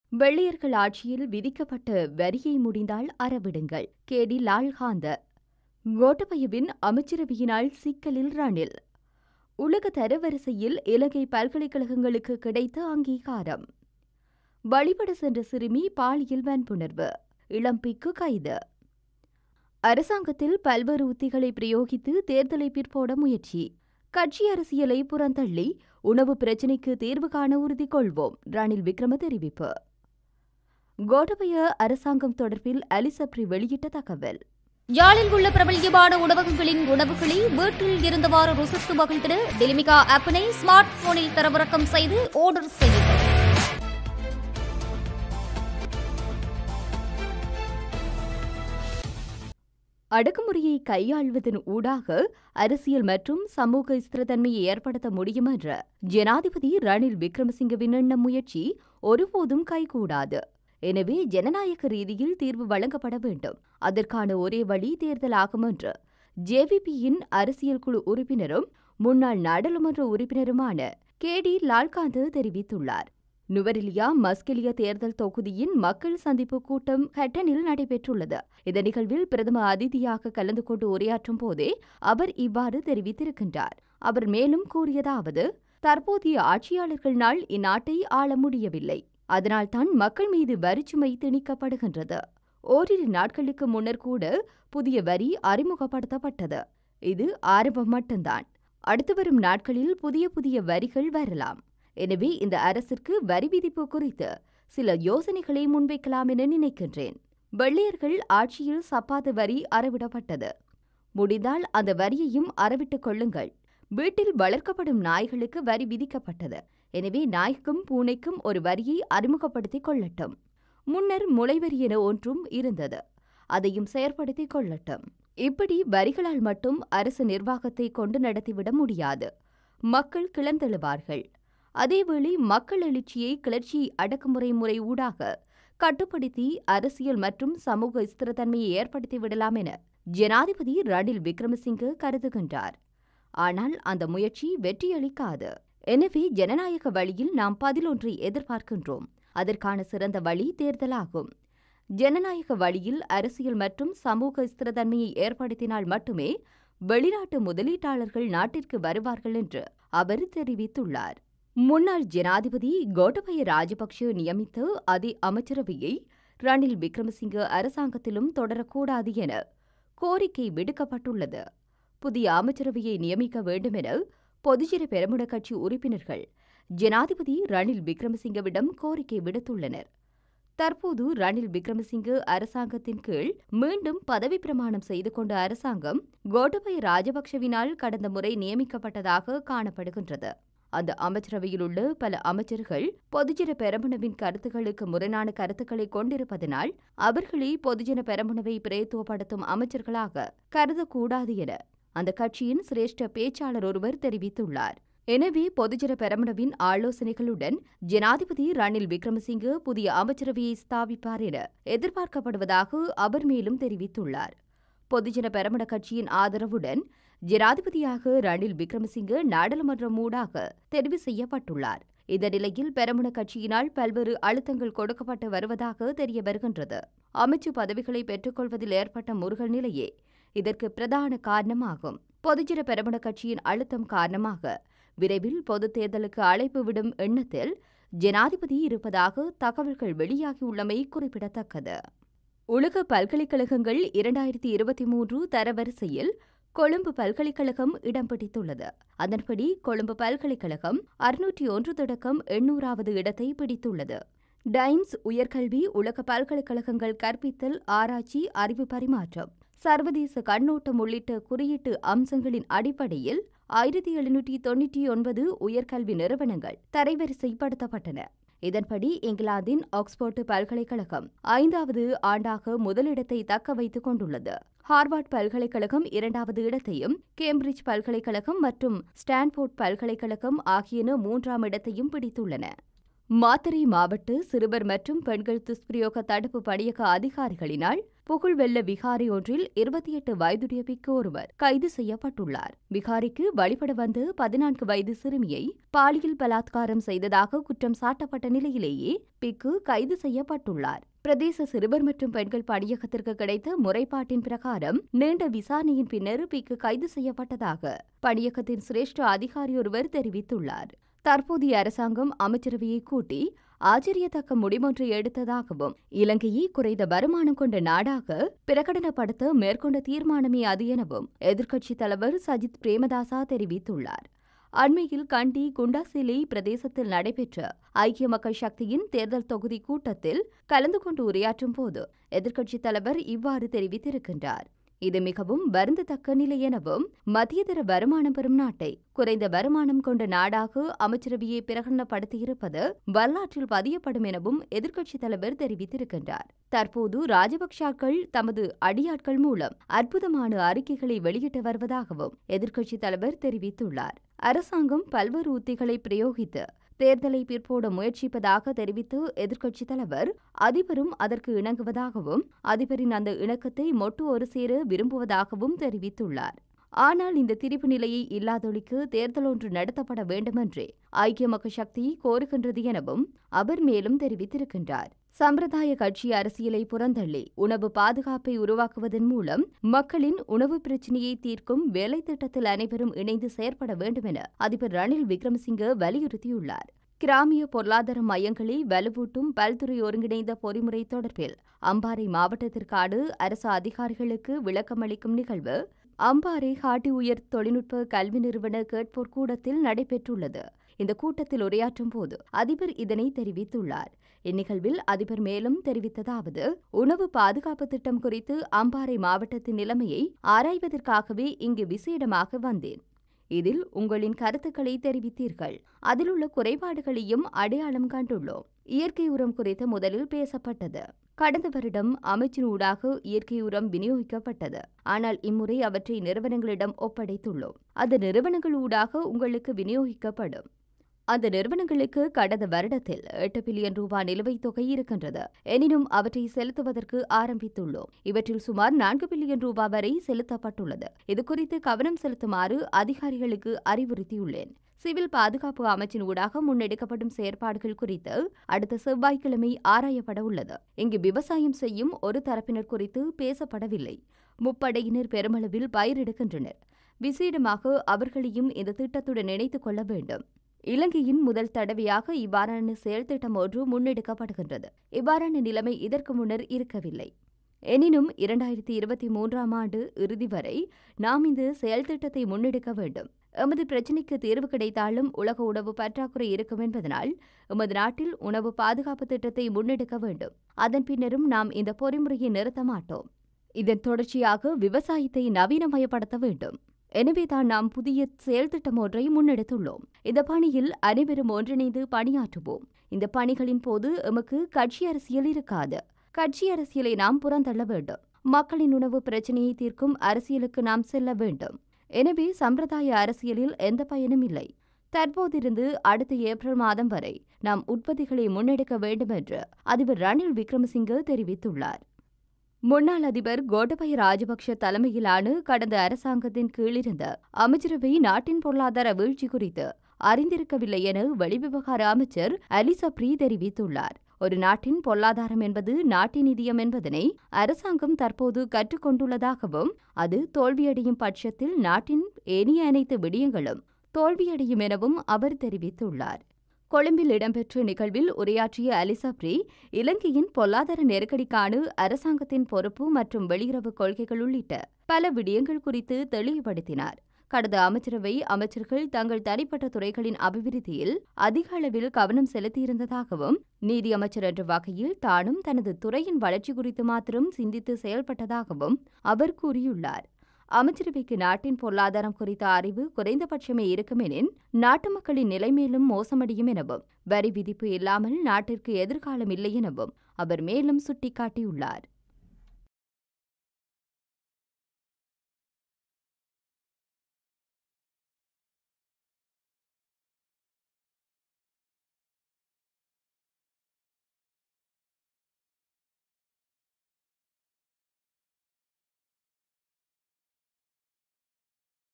வெள்ளையர்கள் ஆட்சியில் விதிக்கப்பட்ட வரியை முடிந்தால் அறவிடுங்கள் கேடி லால்காந்த கோட்டபயவின் அமைச்சரவையினால் சிக்கலில் ரணில் உலக தரவரிசையில் இலங்கை பல்கலைக்கழகங்களுக்கு கிடைத்த அங்கீகாரம் வழிபட சென்ற சிறுமி பாலியல் வன்புணர்வு இளம்பிக்கு கைது அரசாங்கத்தில் பல்வேறு உத்திகளை பிரயோகித்து தேர்தலை பிற்போட முயற்சி கட்சி அரசியலை புறந்தள்ளி உணவு பிரச்சினைக்கு தீர்வு காண உறுதி கொள்வோம் ரணில் விக்ரம தெரிவிப்பு கோட்டபய அரசாங்கம் தொடர்பில் அலிசப்ரி வெளியிட்ட தகவல் யாழில் உள்ள பிரபல்யமான உணவகங்களின் உணவுகளை வீட்டில் இருந்தவாறு ருசித்து மகிழ்ந்திட டெலிமிகா ஆப்பினை ஸ்மார்ட் போனில் தரவிறக்கம் செய்து ஆர்டர் செய்யுங்கள் அடக்குமுறையை கையாள்வதன் ஊடாக அரசியல் மற்றும் சமூக ஸ்திரத்தன்மையை ஏற்படுத்த முடியும் என்ற ஜனாதிபதி ரணில் விக்ரமசிங்கவின் எண்ண முயற்சி ஒருபோதும் கைகூடாது எனவே ஜனநாயக ரீதியில் தீர்வு வழங்கப்பட வேண்டும் அதற்கான ஒரே வழி தேர்தல் ஆகும் என்று ஜேவிபியின் அரசியல் குழு உறுப்பினரும் முன்னாள் நாடாளுமன்ற உறுப்பினருமான கே டி லால்காந்த் தெரிவித்துள்ளார் நுவரெலியா மஸ்கெலியா தேர்தல் தொகுதியின் மக்கள் சந்திப்பு கூட்டம் ஹட்டனில் நடைபெற்றுள்ளது இந்த நிகழ்வில் பிரதம அதிதியாக கலந்து கொண்டு உரையாற்றும் போதே அவர் இவ்வாறு தெரிவித்திருக்கின்றார் அவர் மேலும் கூறியதாவது தற்போதைய ஆட்சியாளர்களால் இந்நாட்டை ஆள முடியவில்லை அதனால்தான் மக்கள் மீது வரிச்சுமை திணிக்கப்படுகின்றது ஓரிரு நாட்களுக்கு முன்னர் கூட புதிய வரி அறிமுகப்படுத்தப்பட்டது இது ஆரம்பம் மட்டும்தான் அடுத்து வரும் நாட்களில் புதிய புதிய வரிகள் வரலாம் எனவே இந்த அரசிற்கு வரி விதிப்பு குறித்து சில யோசனைகளை முன்வைக்கலாம் என நினைக்கின்றேன் வெள்ளையர்கள் ஆட்சியில் சப்பாத்து வரி அறவிடப்பட்டது முடிந்தால் அந்த வரியையும் அறவிட்டுக் கொள்ளுங்கள் வீட்டில் வளர்க்கப்படும் நாய்களுக்கு வரி விதிக்கப்பட்டது எனவே நாய்க்கும் பூனைக்கும் ஒரு வரியை அறிமுகப்படுத்திக் கொள்ளட்டும் முன்னர் முளைவரி என ஒன்றும் இருந்தது அதையும் செயற்படுத்திக் கொள்ளட்டும் இப்படி வரிகளால் மட்டும் அரசு நிர்வாகத்தை கொண்டு நடத்திவிட முடியாது மக்கள் கிளந்தெழுவார்கள் அதேவேளை மக்கள் எழுச்சியை கிளர்ச்சி அடக்குமுறை முறை ஊடாக கட்டுப்படுத்தி அரசியல் மற்றும் சமூக ஸ்திரத்தன்மையை ஏற்படுத்தி விடலாம் என ஜனாதிபதி ரணில் விக்ரமசிங்கே கருதுகின்றார் ஆனால் அந்த முயற்சி வெற்றியளிக்காது எனவே ஜனநாயக வழியில் நாம் பதிலொன்றை எதிர்பார்க்கின்றோம் அதற்கான சிறந்த வழி தேர்தலாகும் ஜனநாயக வழியில் அரசியல் மற்றும் சமூக ஸ்திரத்தன்மையை ஏற்படுத்தினால் மட்டுமே வெளிநாட்டு முதலீட்டாளர்கள் நாட்டிற்கு வருவார்கள் என்று அவர் தெரிவித்துள்ளார் முன்னாள் ஜனாதிபதி கோட்டபய ராஜபக்ஷ நியமித்த அதே அமைச்சரவையை ரணில் விக்ரமசிங்க அரசாங்கத்திலும் தொடரக்கூடாது என கோரிக்கை விடுக்கப்பட்டுள்ளது புதிய அமைச்சரவையை நியமிக்க வேண்டும் என பொதுஜன பெரமுன கட்சி உறுப்பினர்கள் ஜனாதிபதி ரணில் விக்ரமசிங்கவிடம் கோரிக்கை விடுத்துள்ளனர் தற்போது ரணில் விக்ரமசிங்கே அரசாங்கத்தின் கீழ் மீண்டும் பதவி பிரமாணம் செய்து கொண்ட அரசாங்கம் கோட்டபய ராஜபக்ஷவினால் கடந்த முறை நியமிக்கப்பட்டதாக காணப்படுகின்றது அந்த அமைச்சரவையில் உள்ள பல அமைச்சர்கள் பொதுஜன பெரமுனவின் கருத்துக்களுக்கு முரணான கருத்துக்களை கொண்டிருப்பதனால் அவர்களை பொதுஜன பெரமுனவை பிரயத்துவப்படுத்தும் அமைச்சர்களாக கருதக்கூடாது என அந்த கட்சியின் சிரேஷ்ட பேச்சாளர் ஒருவர் தெரிவித்துள்ளார் எனவே பொதுஜன பெரமுனவின் ஆலோசனைகளுடன் ஜனாதிபதி ரணில் விக்ரமசிங்கே புதிய அமைச்சரவையை ஸ்தாபிப்பார் என எதிர்பார்க்கப்படுவதாக அவர் மேலும் தெரிவித்துள்ளார் பொதுஜன பெரமுன கட்சியின் ஆதரவுடன் ஜனாதிபதியாக ரணில் விக்ரமசிங்கே நாடாளுமன்றம் ஊடாக தெரிவு செய்யப்பட்டுள்ளார் இந்த நிலையில் பெரமுன கட்சியினால் பல்வேறு அழுத்தங்கள் கொடுக்கப்பட்டு வருவதாக தெரிய வருகின்றது அமைச்சு பதவிகளை பெற்றுக்கொள்வதில் ஏற்பட்ட முருகல் நிலையே இதற்கு பிரதான காரணமாகும் பொதுஜன பெரமுன கட்சியின் அழுத்தம் காரணமாக விரைவில் பொதுத் தேர்தலுக்கு அழைப்பு விடும் எண்ணத்தில் ஜனாதிபதி இருப்பதாக தகவல்கள் வெளியாகியுள்ளமை குறிப்பிடத்தக்கது உலக பல்கலைக்கழகங்கள் இரண்டாயிரத்தி இருபத்தி மூன்று தரவரிசையில் கொழும்பு பல்கலைக்கழகம் இடம் பிடித்துள்ளது அதன்படி கொழும்பு பல்கலைக்கழகம் அறுநூற்றி ஒன்று தொடக்கம் எண்ணூறாவது இடத்தை பிடித்துள்ளது டைம்ஸ் உயர்கல்வி உலக பல்கலைக்கழகங்கள் கற்பித்தல் ஆராய்ச்சி அறிவு பரிமாற்றம் சர்வதேச கண்ணோட்டம் உள்ளிட்ட குறியீட்டு அம்சங்களின் அடிப்படையில் ஆயிரத்தி எழுநூற்றி தொன்னூற்றி ஒன்பது உயர்கல்வி நிறுவனங்கள் தரைவரிசைப்படுத்தப்பட்டன இதன்படி இங்கிலாந்தின் ஆக்ஸ்போர்டு பல்கலைக்கழகம் ஐந்தாவது ஆண்டாக முதலிடத்தை தக்க வைத்துக் கொண்டுள்ளது ஹார்வர்ட் பல்கலைக்கழகம் இரண்டாவது இடத்தையும் கேம்பிரிட்ஜ் பல்கலைக்கழகம் மற்றும் ஸ்டான்போர்ட் பல்கலைக்கழகம் ஆகியன மூன்றாம் இடத்தையும் பிடித்துள்ளன மாத்தறை மாவட்ட சிறுவர் மற்றும் பெண்கள் துஷ்பிரயோக தடுப்பு பணியக அதிகாரிகளினால் புகழ்வெல்ல விகாரி ஒன்றில் இருபத்தி எட்டு வயதுடைய பிக்கு ஒருவர் கைது செய்யப்பட்டுள்ளார் விகாரிக்கு வழிபட வந்து பதினான்கு வயது சிறுமியை பாலியல் பலாத்காரம் செய்ததாக குற்றம் சாட்டப்பட்ட நிலையிலேயே பிக்கு கைது செய்யப்பட்டுள்ளார் பிரதேச சிறுவர் மற்றும் பெண்கள் பணியகத்திற்கு கிடைத்த முறைப்பாட்டின் பிரகாரம் நீண்ட விசாரணையின் பின்னர் பிக்கு கைது செய்யப்பட்டதாக பணியகத்தின் சிரேஷ்ட அதிகாரி ஒருவர் தெரிவித்துள்ளார் தற்போதைய அரசாங்கம் அமைச்சரவையை கூட்டி ஆச்சரியத்தக்க முடிவொன்றை எடுத்ததாகவும் இலங்கையை குறைந்த வருமானம் கொண்ட நாடாக பிரகடனப்படுத்த மேற்கொண்ட தீர்மானமே அது எனவும் எதிர்க்கட்சித் தலைவர் சஜித் பிரேமதாசா தெரிவித்துள்ளார் அண்மையில் கண்டி குண்டாசிலை பிரதேசத்தில் நடைபெற்ற ஐக்கிய மக்கள் சக்தியின் தேர்தல் தொகுதி கூட்டத்தில் கலந்து கொண்டு உரையாற்றும் போது எதிர்க்கட்சித் தலைவர் இவ்வாறு தெரிவித்திருக்கின்றார் இது மிகவும் வருந்தத்தக்க நிலை எனவும் மத்தியதர வருமானம் பெறும் நாட்டை குறைந்த வருமானம் கொண்ட நாடாக அமைச்சரவையை பிரகடனப்படுத்தியிருப்பது வரலாற்றில் பதியப்படும் எனவும் எதிர்க்கட்சித் தலைவர் தெரிவித்திருக்கின்றார் தற்போது ராஜபக்சாக்கள் தமது அடியாட்கள் மூலம் அற்புதமான அறிக்கைகளை வெளியிட்டு வருவதாகவும் எதிர்க்கட்சித் தலைவர் தெரிவித்துள்ளார் அரசாங்கம் பல்வேறு உத்திகளை பிரயோகித்து தேர்தலை பிற்போட முயற்சிப்பதாக தெரிவித்து எதிர்க்கட்சித் தலைவர் அதிபரும் அதற்கு இணங்குவதாகவும் அதிபரின் அந்த இணக்கத்தை மொட்டு ஒரு சேர விரும்புவதாகவும் தெரிவித்துள்ளார் ஆனால் இந்த திரிப்பு நிலையை இல்லாதொழிக்கு தேர்தல் ஒன்று நடத்தப்பட வேண்டுமென்றே ஐக்கிய மக்கள் சக்தி கோருகின்றது எனவும் அவர் மேலும் தெரிவித்திருக்கின்றார் சம்பிரதாய கட்சி அரசியலை புறந்தள்ளி உணவு பாதுகாப்பை உருவாக்குவதன் மூலம் மக்களின் உணவு பிரச்சினையை தீர்க்கும் வேலை திட்டத்தில் அனைவரும் இணைந்து செயற்பட வேண்டும் என அதிபர் ரணில் விக்ரமசிங்க வலியுறுத்தியுள்ளார் கிராமிய பொருளாதார மையங்களை வலுவூட்டும் பல்துறை ஒருங்கிணைந்த பொறிமுறை தொடர்பில் அம்பாறை மாவட்டத்திற்காடு அரசு அதிகாரிகளுக்கு விளக்கமளிக்கும் நிகழ்வு அம்பாறை ஹாட்டி உயர் தொழில்நுட்ப கல்வி நிறுவன கேட்போர் கூடத்தில் நடைபெற்றுள்ளது இந்த கூட்டத்தில் உரையாற்றும் போது அதிபர் இதனை தெரிவித்துள்ளார் இந்நிகழ்வில் அதிபர் மேலும் தெரிவித்ததாவது உணவு பாதுகாப்பு திட்டம் குறித்து அம்பாறை மாவட்டத்தின் நிலைமையை ஆராய்வதற்காகவே இங்கு விசேடமாக வந்தேன் இதில் உங்களின் கருத்துக்களை தெரிவித்தீர்கள் அதிலுள்ள குறைபாடுகளையும் அடையாளம் கண்டுள்ளோம் இயற்கை உரம் குறித்து முதலில் பேசப்பட்டது கடந்த வருடம் அமைச்சின் ஊடாக இயற்கை உரம் விநியோகிக்கப்பட்டது ஆனால் இம்முறை அவற்றை நிறுவனங்களிடம் ஒப்படைத்துள்ளோம் அந்த நிறுவனங்கள் ஊடாக உங்களுக்கு விநியோகிக்கப்படும் அந்த நிறுவனங்களுக்கு கடந்த வருடத்தில் எட்டு பில்லியன் ரூபாய் நிலுவைத் தொகை இருக்கின்றது எனினும் அவற்றை செலுத்துவதற்கு ஆரம்பித்துள்ளோம் இவற்றில் சுமார் நான்கு பில்லியன் ரூபாய் வரை செலுத்தப்பட்டுள்ளது இதுகுறித்து கவனம் செலுத்துமாறு அதிகாரிகளுக்கு அறிவுறுத்தியுள்ளேன் சிவில் பாதுகாப்பு அமைச்சின் ஊடாக முன்னெடுக்கப்படும் செயற்பாடுகள் குறித்து அடுத்த செவ்வாய்க்கிழமை ஆராயப்பட உள்ளது இங்கு விவசாயம் செய்யும் ஒரு தரப்பினர் குறித்து பேசப்படவில்லை முப்படையினர் பெருமளவில் பயிரெடுக்கின்றனர் விசேடமாக அவர்களையும் இந்த திட்டத்துடன் இணைத்துக் கொள்ள வேண்டும் இலங்கையின் முதல் தடவையாக இவ்வாறான செயல் திட்டம் ஒன்று முன்னெடுக்கப்படுகின்றது இவ்வாறான நிலைமை இதற்கு முன்னர் இருக்கவில்லை எனினும் இரண்டாயிரத்தி இருபத்தி மூன்றாம் ஆண்டு இறுதி வரை நாம் இந்த செயல் திட்டத்தை முன்னெடுக்க வேண்டும் எமது பிரச்சினைக்கு தீர்வு கிடைத்தாலும் உலக உணவு பற்றாக்குறை இருக்கும் என்பதனால் எமது நாட்டில் உணவு பாதுகாப்பு திட்டத்தை முன்னெடுக்க வேண்டும் அதன் பின்னரும் நாம் இந்த பொறிமுறையை நிறுத்த மாட்டோம் இதன் தொடர்ச்சியாக விவசாயத்தை நவீனமயப்படுத்த வேண்டும் எனவேதான் நாம் புதிய செயல் திட்டம் ஒன்றை முன்னெடுத்துள்ளோம் இந்த பணியில் அனைவரும் ஒன்றிணைந்து பணியாற்றுவோம் இந்த பணிகளின் போது எமக்கு கட்சி அரசியல் இருக்காது கட்சி அரசியலை நாம் புறந்தள்ள வேண்டும் மக்களின் உணவு பிரச்சினையை தீர்க்கும் அரசியலுக்கு நாம் செல்ல வேண்டும் எனவே சம்பிரதாய அரசியலில் எந்த பயனும் இல்லை தற்போதிருந்து அடுத்த ஏப்ரல் மாதம் வரை நாம் உற்பத்திகளை முன்னெடுக்க வேண்டும் என்று அதிபர் ரணில் விக்ரமசிங்க தெரிவித்துள்ளார் முன்னாள் அதிபர் கோட்டபய ராஜபக்ஷ தலைமையிலான கடந்த அரசாங்கத்தின் கீழிருந்த அமைச்சரவை நாட்டின் பொருளாதார வீழ்ச்சி குறித்து அறிந்திருக்கவில்லை என வெளிவிவகார அமைச்சர் அலிசப்ரி தெரிவித்துள்ளார் ஒரு நாட்டின் பொருளாதாரம் என்பது நாட்டின் நிதியம் என்பதனை அரசாங்கம் தற்போது கற்றுக்கொண்டுள்ளதாகவும் அது தோல்வியடையும் பட்சத்தில் நாட்டின் ஏனைய அனைத்து விடயங்களும் தோல்வியடையும் எனவும் அவர் தெரிவித்துள்ளார் கொழும்பில் இடம்பெற்ற நிகழ்வில் உரையாற்றிய அலிசப்ரி இலங்கையின் பொருளாதார நெருக்கடிக்கான அரசாங்கத்தின் பொறுப்பு மற்றும் வெளியுறவு கொள்கைகள் உள்ளிட்ட பல விடயங்கள் குறித்து தெளிவுபடுத்தினார் கடந்த அமைச்சரவை அமைச்சர்கள் தங்கள் தனிப்பட்ட துறைகளின் அபிவிருத்தியில் அதிக அளவில் கவனம் செலுத்தியிருந்ததாகவும் நீதி அமைச்சர் என்ற வகையில் தானும் தனது துறையின் வளர்ச்சி குறித்து மாத்திரம் சிந்தித்து செயல்பட்டதாகவும் அவர் கூறியுள்ளார் அமைச்சரவைக்கு நாட்டின் பொருளாதாரம் குறித்த அறிவு குறைந்தபட்சமே இருக்குமெனின் நாட்டு மக்களின் நிலை மேலும் மோசமடையும் எனவும் வரி விதிப்பு இல்லாமல் நாட்டிற்கு எதிர்காலம் இல்லை எனவும் அவர் மேலும் சுட்டிக்காட்டியுள்ளார்